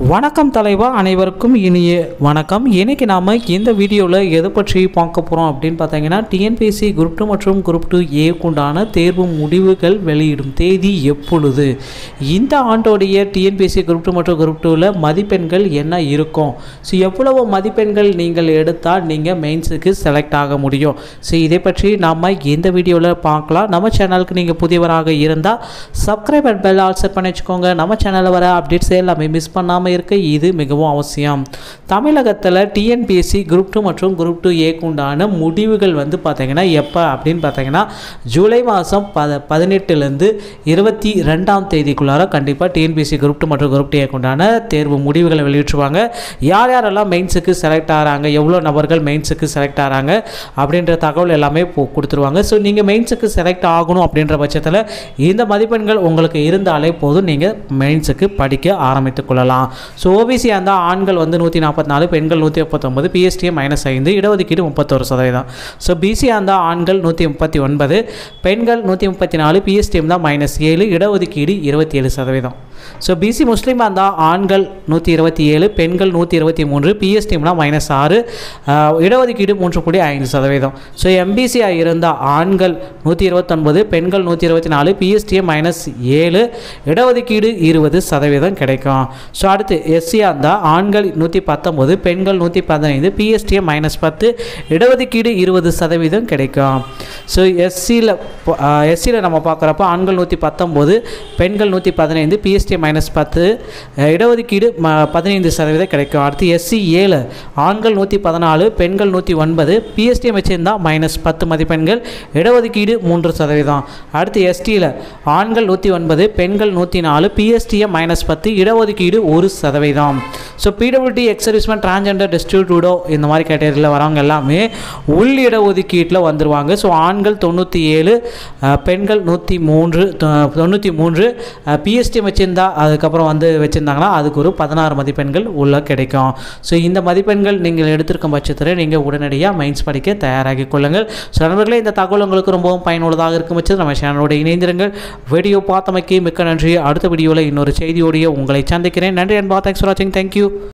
வணக்கம் தலைவா அனைவருக்கும் இனிய வணக்கம் இன்னைக்கு நாம் இந்த வீடியோவில் எதை பற்றி பார்க்க போகிறோம் அப்படின்னு பார்த்தீங்கன்னா டிஎன்பிஎஸ்சி குரூப் டூ மற்றும் குரூப் டூ ஏக்குண்டான தேர்வு முடிவுகள் வெளியிடும் தேதி எப்பொழுது இந்த ஆண்டோடைய டிஎன்பிஎஸ்சி குரூப் டூ மற்றும் குரூப் டூவில் மதிப்பெண்கள் என்ன இருக்கும் ஸோ எவ்வளவு மதிப்பெண்கள் நீங்கள் எடுத்தால் நீங்கள் மெயின்ஸுக்கு செலக்ட் ஆக முடியும் ஸோ இதை பற்றி நாம் இந்த வீடியோவில் பார்க்கலாம் நம்ம சேனலுக்கு நீங்கள் புதியவராக இருந்தால் subscribe and bell all set பண்ணி வச்சுக்கோங்க நம்ம சேனலில் வர அப்டேட்ஸ் எல்லாமே மிஸ் பண்ணாமல் இருக்க இது மிகவும் அவசியம் தமிழகத்தில் டிஎன்பிஎஸ்சி குரூப் டூ மற்றும் குரூப் டூ ஏக்குண்டான முடிவுகள் வந்து பார்த்தீங்கன்னா எப்போ அப்படின்னு பார்த்தீங்கன்னா ஜூலை மாதம் பத பதினெட்டுலேருந்து இருபத்தி ரெண்டாம் தேதிக்குள்ளார கண்டிப்பாக டிஎன்பிஎஸ்சி குரூப் டூ மற்றும் குரூப் டூ ஏக்குண்டான தேர்வு முடிவுகளை வெளியிட்டுருவாங்க யார் யாரெல்லாம் மெயின்ஸுக்கு செலக்ட் ஆகிறாங்க எவ்வளோ நபர்கள் மெயின்ஸுக்கு செலக்ட் ஆகிறாங்க அப்படின்ற தகவல் எல்லாமே இப்போ கொடுத்துருவாங்க ஸோ நீங்கள் மெயின்ஸுக்கு செலக்ட் ஆகணும் அப்படின்ற பட்சத்தில் இந்த மதிப்பெண்கள் உங்களுக்கு இருந்தாலே போதும் நீங்கள் மெயின்ஸுக்கு படிக்க ஆரம்பித்துக் கொள்ளலாம் ஸோ ஓபிசியாக இருந்தால் ஆண்கள் வந்து நூற்றி நாற்பத்தி நாலு பெண்கள் நூற்றி முப்பத்தொம்பது பிஎஸ்டிஎம் மைனஸ் ஐந்து இடஒதுக்கீடு முப்பத்தொரு சதவீதம் ஸோ பிசியாக இருந்தால் ஆண்கள் நூற்றி முப்பத்தி ஒன்பது பெண்கள் நூற்றி முப்பத்தி நாலு பிஎஸ்டிஎம் தான் மைனஸ் ஏழு இடஒதுக்கீடு இருபத்தி ஏழு சதவீதம் ஸோ பிசி முஸ்லீமாக இருந்தால் ஆண்கள் நூற்றி இருபத்தி ஏழு பெண்கள் நூற்றி இருபத்தி மூன்று பிஎஸ்டிஎம்னா மைனஸ் ஆறு ஆஹ், இடஒதுக்கீடு மூன்று புள்ளி ஐந்து சதவீதம் ஸோ எம்பிசியாக இருந்தால் ஆண்கள் நூற்றி இருபத்தொன்பது பெண்கள் நூற்றி இருபத்தி நாலு பிஎஸ்டிஎம் மைனஸ் ஏழு இடஒதுக்கீடு இருபது சதவீதம் கிடைக்கும் ஸோ அடுத்து எஸ்சியாக இருந்தால் ஆண்கள் நூற்றி பத்தொம்போது பெண்கள் நூற்றி பதினைந்து பிஎஸ்டிஎம் மைனஸ் பத்து இடஒதுக்கீடு இருபது சதவீதம் கிடைக்கும் ஸோ எஸ்சியில் எஸ்சியில் நம்ம பார்க்குறப்ப ஆண்கள் நூற்றி பத்தொம்போது பெண்கள் நூற்றி பதினைந்து பிஎஸ்டிஎம் மைனஸ் பத்து அஹ், இடஒதுக்கீடு ம பதினைந்து சதவீதம் கிடைக்கும் அடுத்து எஸ்சி ஏழு ஆண்கள் நூற்றி பதினாலு பெண்கள் நூற்றி ஒன்பது பிஎஸ்டிஎம் வச்சுருந்தால் மைனஸ் பத்து மதிப்பெண்கள் இடஒதுக்கீடு மூன்று சதவீதம் அடுத்து எஸ்டியில் ஆண்கள் நூற்றி ஒன்பது பெண்கள் நூற்றி நாலு பிஎஸ்டிஎம் மைனஸ் பத்து இடஒதுக்கீடு ஒரு சதவீதம் so PWD ex servicemen transgender destitute widow இந்த மாதிரி கேட்டகரியில் வரவங்க எல்லாமே உள் இடஒதுக்கீட்டில் வந்துருவாங்க ஸோ ஆண்கள் தொண்ணூற்றி ஏழு அஹ், பெண்கள் நூற்றி மூன்று தொ- தொண்ணூற்றி மூன்று பிஎஸ்டிஎம் வச்சுருந்தா அதுக்கப்புறம் வந்து வச்சுருந்தாங்கன்னா அதுக்கு ஒரு பதினாறு மதிப்பெண்கள் உள்ள கிடைக்கும் ஸோ இந்த மதிப்பெண்கள் நீங்கள் எடுத்திருக்கும் பட்சத்தில் நீங்கள் உடனடியாக மைன்ஸ் படிக்க தயாராகி கொள்ளுங்கள் ஸோ நண்பர்களே இந்த தகவல் உங்களுக்கு ரொம்பவும் பயனுள்ளதாக இருக்கும் பட்சத்தில் நம்ம சேனலோட இணைந்திருங்கள் வீடியோ பார்த்தமைக்கு மிக்க நன்றி அடுத்த வீடியோவில் இன்னொரு செய்தியோடைய உங்களை சந்திக்கிறேன் நன்றி அன்பா தேங்க்ஸ் ஃபார் வாட்சிங் தேங்க்யூ